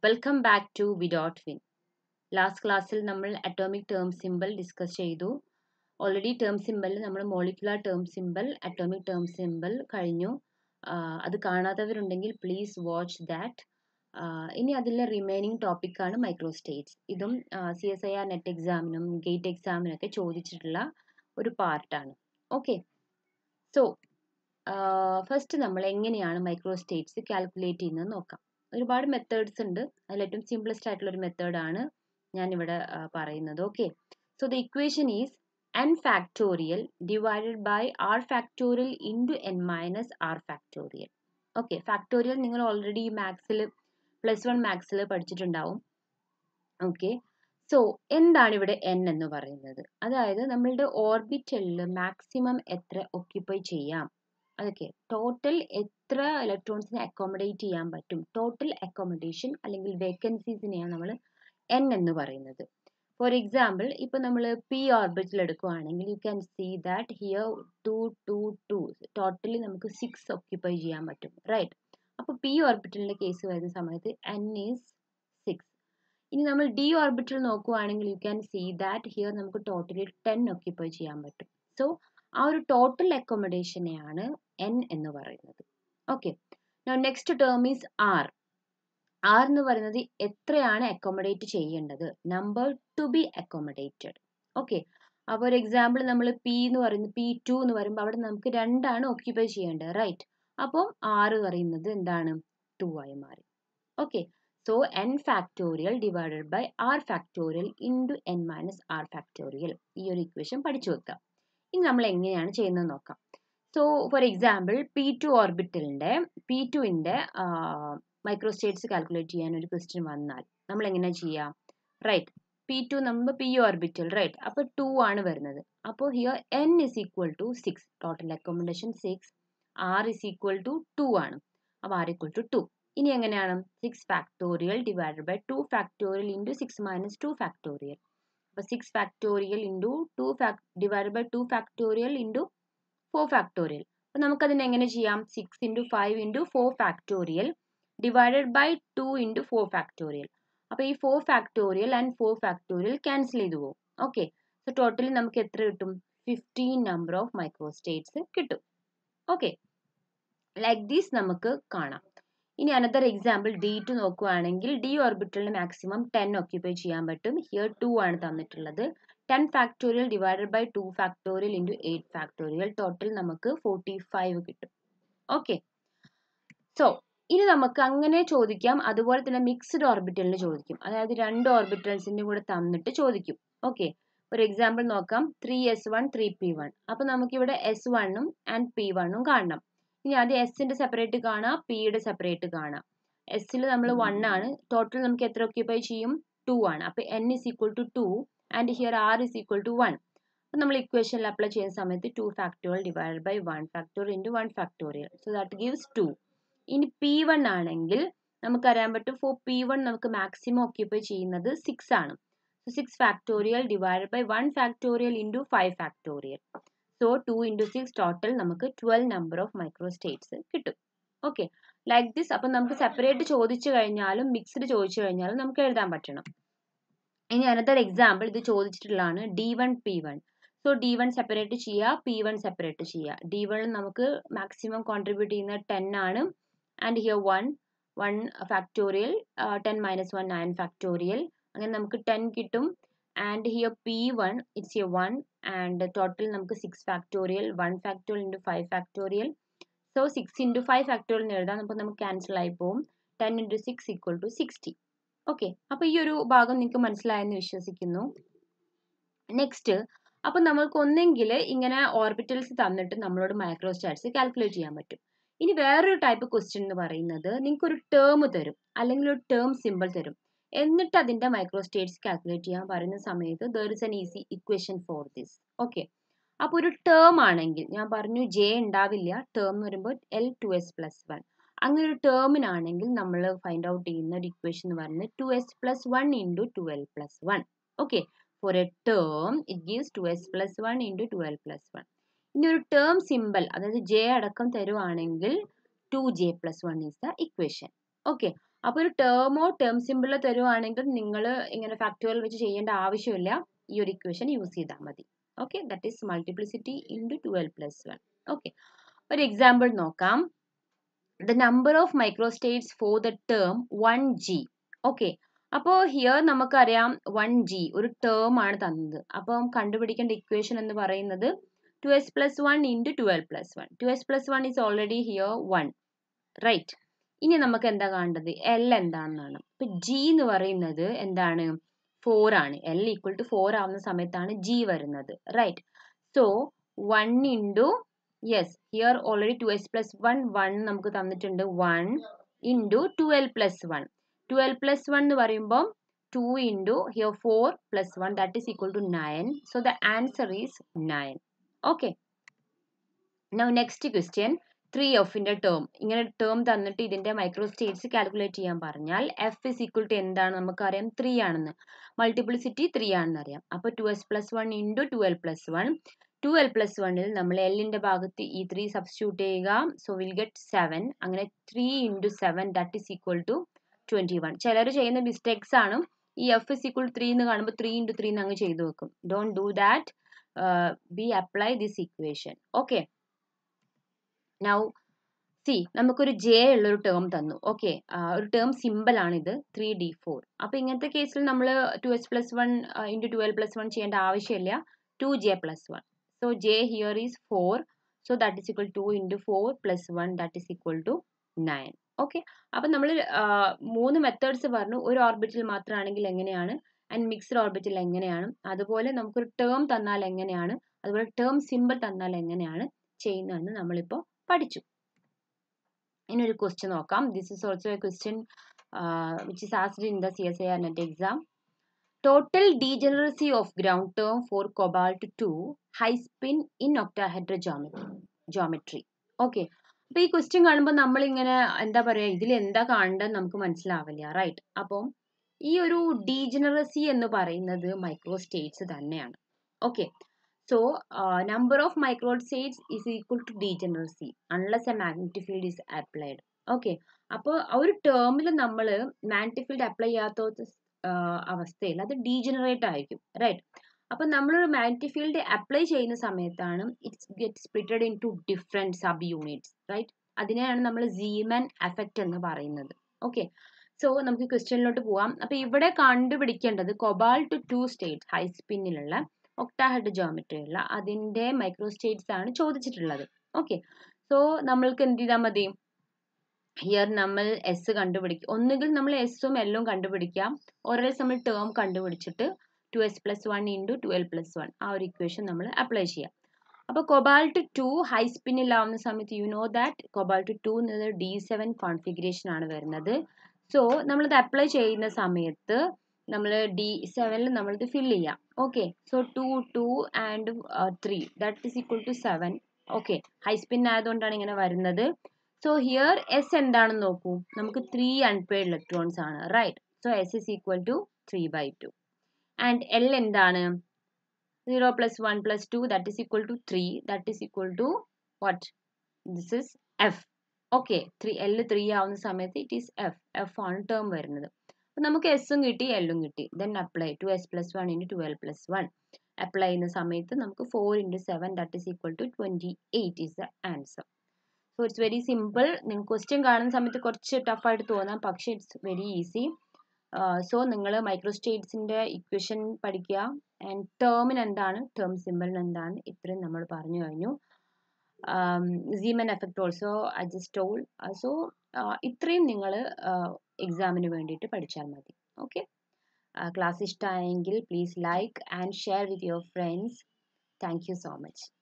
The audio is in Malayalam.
welcome back to V dot win last ക്ലാസ്സിൽ നമ്മൾ അറ്റോമിക് ടേം സിമ്പിൾ ഡിസ്കസ് ചെയ്തു ഓൾറെഡി ടേം സിമ്പിളിൽ നമ്മൾ molecular term simple atomic term simple കഴിഞ്ഞു ആഹ് അത് കാണാത്തവരുണ്ടെങ്കിൽ പ്ലീസ് വാച്ച് ദാറ്റ് ഇനി അതിലെ റിമൈനിങ് ടോപ്പിക്കാണ് മൈക്രോസ്റ്റേറ്റ്സ് ഇതും C S I R NET എക്സാമിനും ഗേറ്റ് എക്സാമിനൊക്കെ ചോദിച്ചിട്ടുള്ള ഒരു പാർട്ടാണ് ഓക്കെ സോ ഫസ്റ്റ് നമ്മൾ എങ്ങനെയാണ് മൈക്രോസ്റ്റേറ്റ്സ് കാൽക്കുലേറ്റ് ചെയ്യുന്നത് നോക്കാം ഒരുപാട് മെത്തേഡ്സ് ഉണ്ട് അതിൽ ഏറ്റവും സിംപ്ലസ്റ്റ് ആയിട്ടുള്ള ഒരു മെത്തേഡാണ് ഞാൻ ഇവിടെ പറയുന്നത് okay so the equation is n factorial divided by r factorial into n minus r factorial okay factorial നിങ്ങൾ ഓൾറെഡി മാത്സിൽ പ്ലസ് വൺ മാത്സിൽ പഠിച്ചിട്ടുണ്ടാവും ഓക്കെ സോ എന്താണ് ഇവിടെ എൻ എന്ന് പറയുന്നത് അതായത് നമ്മളുടെ ഓർബിറ്റലിൽ മാക്സിമം എത്ര ഒക്യുപ്പൈ ചെയ്യാം അതൊക്കെ ടോട്ടൽ എത്ര ഇലക്ട്രോൺസിനെ അക്കോമഡേറ്റ് ചെയ്യാൻ പറ്റും ടോട്ടൽ അക്കോമഡേഷൻ അല്ലെങ്കിൽ വേക്കൻസീസിനെയാണ് നമ്മൾ എൻ എന്ന് പറയുന്നത് ഫോർ എക്സാമ്പിൾ ഇപ്പൊ നമ്മൾ പി ഓർബിറ്റിൽ എടുക്കുവാണെങ്കിൽ you can see that here two two two totally നമുക്ക് സിക്സ് ഒക്യുപ്പൈ ചെയ്യാൻ പറ്റും റൈറ്റ് അപ്പോൾ പി ഓർബിറ്റലിന്റെ കേസ് വരുന്ന സമയത്ത് എൻ ഈസ് സിക്സ് ഇനി നമ്മൾ ഡി ഓർബിറ്റൽ നോക്കുവാണെങ്കിൽ you can see that here നമുക്ക് ടോട്ടലി ടെൻ ഒക്യുപ്പൈ ചെയ്യാൻ പറ്റും സോ ആ ഒരു ടോട്ടൽ അക്കോമഡേഷനെയാണ് എൻ എന്ന് പറയുന്നത് okay next term is R R എന്ന് പറയുന്നത് എത്രയാണ് അക്കോമഡേറ്റ് ചെയ്യേണ്ടത് number to be accommodated okay അപ്പോൾ ഒരു എക്സാമ്പിൾ നമ്മൾ പി എന്ന് പറയുന്നത് പി ടു എന്ന് പറയുമ്പോൾ അവിടെ നമുക്ക് രണ്ടാണ് ഓക്യുപ്പൈ ചെയ്യേണ്ടത് റൈറ്റ് അപ്പോൾ ആറ് പറയുന്നത് എന്താണ് ടു ആയി മാറി okay so N factorial divided by R factorial into N minus R factorial ഈ ഒരു ഇക്വേഷൻ പഠിച്ചു വെക്കാം ഇനി നമ്മൾ എങ്ങനെയാണ് ചെയ്യുന്നത് നോക്കാം so for example P two ഓർബിറ്റലിൻ്റെ പി ടുവിൻ്റെ മൈക്രോസ്റ്റേറ്റ്സ് കാൽക്കുലേറ്റ് ചെയ്യാൻ ഒരു ക്വസ്റ്റ്യൻ വന്നാൽ നമ്മൾ എങ്ങനെ ചെയ്യാം റൈറ്റ് പി ടു നമ്മൾ പി ഓർബിറ്റൽ റൈറ്റ് അപ്പോൾ ടു ആണ് വരുന്നത് അപ്പോൾ here N is equal to six total accommodation six R is equal to two two അപ്പോൾ ആർ ഈക്വൽ ടു ടു ഇനി എങ്ങനെയാണ് six factorial divided by two factorial into six minus two factorial അപ്പോൾ സിക്സ് ഫാക്ടോറിയൽ ഇൻറ്റു ടു ഫാക് divided by two factorial into four factorial അപ്പോൾ നമുക്കതിനെ എങ്ങനെ ചെയ്യാം six into five into four factorial divided by two into four factorial അപ്പോൾ ഈ four factorial and four factorial cancel ചെയ്തു പോകും ഓക്കെ സോ ടോട്ടലി നമുക്ക് എത്ര കിട്ടും ഫിഫ്റ്റീൻ നമ്പർ ഓഫ് മൈക്രോസ്റ്റേറ്റ്സ് കിട്ടും ഓക്കെ ലൈക്ക് ദീസ് നമുക്ക് കാണാം ഇനി അനദർ എക്സാമ്പിൾ ഡി ടു നോക്കുവാണെങ്കിൽ ഡി ഓർബിറ്റലിന് മാക്സിമം ടെൻ ഓക്യുപ്പൈ ചെയ്യാൻ പറ്റും ഹിയർ ടു ആണ് തന്നിട്ടുള്ളത് ten factorial divided by two factorial into eight factorial total നമുക്ക് ഫോർട്ടി ഫൈവ് കിട്ടും ഓക്കെ സോ ഇനി നമുക്ക് അങ്ങനെ ചോദിക്കാം അതുപോലെ തന്നെ മിക്സ്ഡ് ഓർബിറ്റലിന് ചോദിക്കും അതായത് രണ്ട് ഓർബിറ്റൽസിന്റെ കൂടെ തന്നിട്ട് ചോദിക്കും ഓക്കെ ഒരു എക്സാമ്പിൾ നോക്കാം three S one three P one അപ്പൊ നമുക്കിവിടെ എസ് വണ്ണും ആൻഡ് പി വണ്ണും കാണണം ഇനി ആദ്യം എസിന്റെ സെപ്പറേറ്റ് കാണാം പിയുടെ സെപ്പറേറ്റ് കാണാം എസ്സിൽ നമ്മൾ വൺ ആണ് ടോട്ടൽ നമുക്ക് എത്ര ഓക്യുപ്പൈ ചെയ്യും ടു ആണ് അപ്പൊ N is equal to two and here R is equal to one അപ്പൊ നമ്മൾ ഇക്വേഷനിൽ അപ്ലൈ ചെയ്യുന്ന സമയത്ത് two factorial divide by one factorial into one factorial so that gives two ഇനി പി വൺ ആണെങ്കിൽ നമുക്കറിയാൻ പറ്റും ഫോർ പി വൺ നമുക്ക് മാക്സിമം ഓക്യുപ്പൈ ചെയ്യുന്നത് സിക്സ് ആണ് so six factorial divide by one factorial into five factorial so two into six total നമുക്ക് ട്വൽവ് നമ്പർ ഓഫ് മൈക്രോസ്റ്റേറ്റ്സ് കിട്ടും ഓക്കെ ലൈക്ക് ദിസ് അപ്പം നമുക്ക് സെപ്പറേറ്റ് ചോദിച്ചു കഴിഞ്ഞാലും മിക്സ്ഡ് ചോദിച്ചു കഴിഞ്ഞാലും നമുക്ക് എഴുതാൻ പറ്റണം ഇനി അനദർ എക്സാമ്പിൾ ഇത് ചോദിച്ചിട്ടുള്ളതാണ് D one P one so D one separate ചെയ്യുക പി വൺ സെപ്പറേറ്റ് ചെയ്യുക ഡി വൺ നമുക്ക് മാക്സിമം കോൺട്രിബ്യൂട്ട് ചെയ്യുന്നത് ടെൻ ആണ് and here one one factorial ten minus one nine factorial അങ്ങനെ നമുക്ക് ടെൻ കിട്ടും and here P one it's a one and total നമുക്ക് six factorial one factorial into five factorial so six into five factorial എഴുതാം അപ്പോൾ നമുക്ക് ക്യാൻസൽ ആയി പോകും ten into six equal to sixty okay അപ്പോൾ ഈ ഒരു ഭാഗം നിങ്ങൾക്ക് മനസ്സിലായെന്ന് വിശ്വസിക്കുന്നു നെക്സ്റ്റ് അപ്പോൾ നമ്മൾക്ക് ഒന്നെങ്കിൽ ഇങ്ങനെ ഓർബിറ്റൽസ് തന്നിട്ട് നമ്മളോട് മൈക്രോസ്റ്റാറ്റ്സ് കാൽക്കുലേറ്റ് ചെയ്യാൻ പറ്റും ഇനി വേറൊരു ടൈപ്പ് ക്വസ്റ്റ്യൻ എന്ന് പറയുന്നത് നിങ്ങൾക്ക് ഒരു ടേം തരും അല്ലെങ്കിൽ ഒരു ടേം സിമ്പിൾ തരും എന്നിട്ട് അതിന്റെ മൈക്രോസ്റ്റേറ്റ്സ് കാൽക്കുലേറ്റ് ചെയ്യാൻ പറയുന്ന സമയത്ത് there is N easy equation for this okay അപ്പോൾ ഒരു ടേം ആണെങ്കിൽ ഞാൻ പറഞ്ഞു ജെ ഉണ്ടാവില്ല ടേം എന്ന് പറയുമ്പോൾ L two S plus one അങ്ങനെ ഒരു ടേമിനാണെങ്കിൽ നമ്മൾ ഫൈൻഡ് ഔട്ട് ചെയ്യുന്ന ഒരു ഇക്വേഷൻ എന്ന് പറയുന്നത് two S plus one into twelve plus one okay for a term it gives two S plus one into twelve plus one ഇനി ഒരു ടേം സിമ്പിൾ അതായത് ജെ അടക്കം തരുവാണെങ്കിൽ two J plus one is the equation okay അപ്പോൾ ഒരു ടേമോ ടേം സിമ്പിളോ തരുവാണെങ്കിൽ നിങ്ങൾ ഇങ്ങനെ ഫാക്ടോറിയൽ വെച്ച് ചെയ്യേണ്ട ആവശ്യമില്ല ഈ ഒരു ഇക്വേഷൻ യൂസ് ചെയ്താൽ മതി okay that is multiplicity into twelve plus one okay ഒരു എക്സാമ്പിൾ നോക്കാം the number of microstates for the term one G okay അപ്പോൾ ഹിയർ നമുക്കറിയാം വൺ ജി ഒരു ടേം ആണ് തന്നത് അപ്പം കണ്ടുപിടിക്കേണ്ട ഇക്വേഷൻ എന്ന് പറയുന്നത് two S plus one into twelve plus one two S plus one is already here one right ഇനി നമുക്ക് എന്താ കാണേണ്ടത് എൽ എന്താണെന്നാണ് ഇപ്പൊ ജി എന്ന് പറയുന്നത് എന്താണ് ഫോർ ആണ് എൽ ഈക്വൽ ടു ഫോർ ആവുന്ന സമയത്താണ് ജി വരുന്നത് right so one into yes here already two S plus one one നമുക്ക് തന്നിട്ടുണ്ട് one into twelve plus one twelve plus one എന്ന് പറയുമ്പോൾ two into here four plus one that is equal to nine so the answer is nine okay now next question three എഫിന്റെ ടേം ഇങ്ങനെ ടേം തന്നിട്ട് ഇതിന്റെ മൈക്രോ സ്റ്റേറ്റ്സ് കാൽക്കുലേറ്റ് ചെയ്യാൻ പറഞ്ഞാൽ എഫ് ഇസ് ഈക്വൽ ടു എന്താണ് നമുക്കറിയാം ത്രീ ആണെന്ന് മൾട്ടിപ്ലിസിറ്റി ത്രീ ആണെന്ന് അറിയാം അപ്പോൾ two S plus one into twelve plus one twelve plus വണ്ണിൽ നമ്മൾ എല്ലിന്റെ ഭാഗത്ത് ഈ ത്രീ സബ്സ്റ്റിറ്റ്യൂട്ട് ചെയ്യുക സോ വിൽ ഗെറ്റ് സെവൻ അങ്ങനെ three into seven that is equal to twenty one ചിലർ ചെയ്യുന്ന മിസ്റ്റേക്സ് ആണ് ഈ എഫ് ഇസ് ഈക്വൽ ത്രീ എന്ന് കാണുമ്പോൾ ത്രീ ഇൻറ്റു ത്രീ എന്ന് അങ്ങ് ചെയ്തു വെക്കും don't do that B apply this equation okay now C നമുക്കൊരു ജെ ഉള്ളൊരു ടേം തന്നു ഓക്കെ ഒരു ടേം സിമ്പിൾ ആണ് ഇത് ത്രീ ഡി ഫോർ അപ്പൊ ഇങ്ങനത്തെ കേസിൽ നമ്മൾ two S plus one into twelve plus one ചെയ്യേണ്ട ആവശ്യമില്ല two J plus one so J here is four so that is equal to into four plus one that is equal to nine okay അപ്പം നമ്മൾ മൂന്ന് മെത്തേഡ്സ് പറഞ്ഞു ഒരു ഓർബിറ്റിൽ മാത്രമാണെങ്കിൽ എങ്ങനെയാണ് ആൻഡ് മിക്സ്ഡ് ഓർബിറ്റിൽ എങ്ങനെയാണ് അതുപോലെ നമുക്കൊരു ടേം തന്നാൽ എങ്ങനെയാണ് അതുപോലെ ടേം സിമ്പിൾ തന്നാൽ എങ്ങനെയാണ് ചെയ്യുന്നതെന്ന് നമ്മളിപ്പോൾ പഠിച്ചു ഇനി ഒരു ക്വസ്റ്റ്യൻ നോക്കാം this is also a question which is asked in the C S I R NET exam total degeneracy of ground term for cobalt two high spin in octahedral geometry geometry okay അപ്പൊ ഈ ക്വസ്റ്റ്യൻ കാണുമ്പോൾ നമ്മൾ ഇങ്ങനെ എന്താ പറയാ ഇതിൽ എന്താ കാണേണ്ടത് നമുക്ക് മനസ്സിലാവില്ല റൈറ്റ് അപ്പം ഈ ഒരു ഡീജനറസി എന്ന് പറയുന്നത് മൈക്രോ സ്റ്റേറ്റ്സ് തന്നെയാണ് okay so number of micro states is equal to degeneracy unless a magnetic field is applied okay അപ്പോൾ ഒരു ടേമിൽ നമ്മൾ മാഗ്നറ്റിക് ഫീൽഡ് അപ്ലൈ ചെയ്യാത്ത അവസ്ഥയിൽ അത് ഡീജനറേറ്റ് ആയിരിക്കും റൈറ്റ് അപ്പൊ നമ്മളൊരു മാഗ്നറ്റിക് ഫീൽഡ് അപ്ലൈ ചെയ്യുന്ന സമയത്താണ് it's get splitted into different sub units right അതിനെയാണ് നമ്മൾ സീമൻ എഫക്റ്റ് എന്ന് പറയുന്നത് ഓക്കെ സോ നമുക്ക് ക്വസ്റ്റ്യനിലോട്ട് പോവാം അപ്പൊ ഇവിടെ കണ്ടുപിടിക്കേണ്ടത് കൊബാൾട്ട് ടു സ്റ്റേറ്റ്സ് ഹൈ സ്പിന്നിലുള്ള ഒക്ടാഹെഡ് ജോമെട്രി ഉള്ള അതിന്റെ മൈക്രോ സ്റ്റേറ്റ്സ് ആണ് ചോദിച്ചിട്ടുള്ളത് ഓക്കെ സോ നമ്മൾക്ക് എന്ത് ചെയ്താൽ മതി ഹിയർ നമ്മൾ എസ് കണ്ടുപിടിക്കും ഒന്നുകിൽ നമ്മൾ എസും എല്ലും കണ്ടുപിടിക്കാം ഓരോ നമ്മൾ ടേം കണ്ടുപിടിച്ചിട്ട് two S plus one into twelve plus one ആ ഒരു ഇക്വേഷൻ നമ്മൾ അപ്ലൈ ചെയ്യാം അപ്പോൾ കൊബാൾട്ട് ടു ഹൈ സ്പിന്നിലാവുന്ന സമയത്ത് you know that cobalt two എന്നത് ഡി സെവൻ കോൺഫിഗറേഷൻ ആണ് വരുന്നത് സോ നമ്മളിത് അപ്ലൈ ചെയ്യുന്ന സമയത്ത് നമ്മൾ ഡി സെവനിൽ നമ്മളിത് ഫിൽ ചെയ്യാം okay so two two and three that is equal to seven okay high spin ആയതുകൊണ്ടാണ് ഇങ്ങനെ വരുന്നത് സോ ഹിയർ എസ് എന്താണെന്ന് നോക്കൂ നമുക്ക് ത്രീ അൺപെയ്ഡ് ഇലക്ട്രോൺസ് ആണ് right so S is equal to three by two and L എന്താണ് zero plus one plus two that is equal to three that is equal to what this is F okay three L three ആവുന്ന സമയത്ത് ഇറ്റ് ഈസ് എഫ് എഫ് ആണ് ടേം വരുന്നത് അപ്പം നമുക്ക് എസും കിട്ടി എല്ലും കിട്ടി then apply two S plus one into twelve plus one apply ചെയ്യുന്ന സമയത്ത് നമുക്ക് four into seven that is equal to twenty eight is the answer so it's very simple നിങ്ങൾക്ക് ക്വസ്റ്റ്യൻ കാണുന്ന സമയത്ത് കുറച്ച് ടഫായിട്ട് തോന്നാം പക്ഷേ ഇറ്റ്സ് വെരി ഈസി സോ നിങ്ങൾ മൈക്രോസ്റ്റേറ്റ്സിൻ്റെ ഇക്വേഷൻ പഠിക്കുക ആൻഡ് ടേമിന് എന്താണ് ടേം സിമ്പിളിന് എന്താണ് ഇത്രയും നമ്മൾ പറഞ്ഞു കഴിഞ്ഞു Zeeman effect also I just told so ഇത്രയും നിങ്ങൾ എക്സാമിന് വേണ്ടിയിട്ട് പഠിച്ചാൽ മതി ഓക്കെ ക്ലാസ് ഇഷ്ടമായെങ്കിൽ please like and share with your friends thank you so much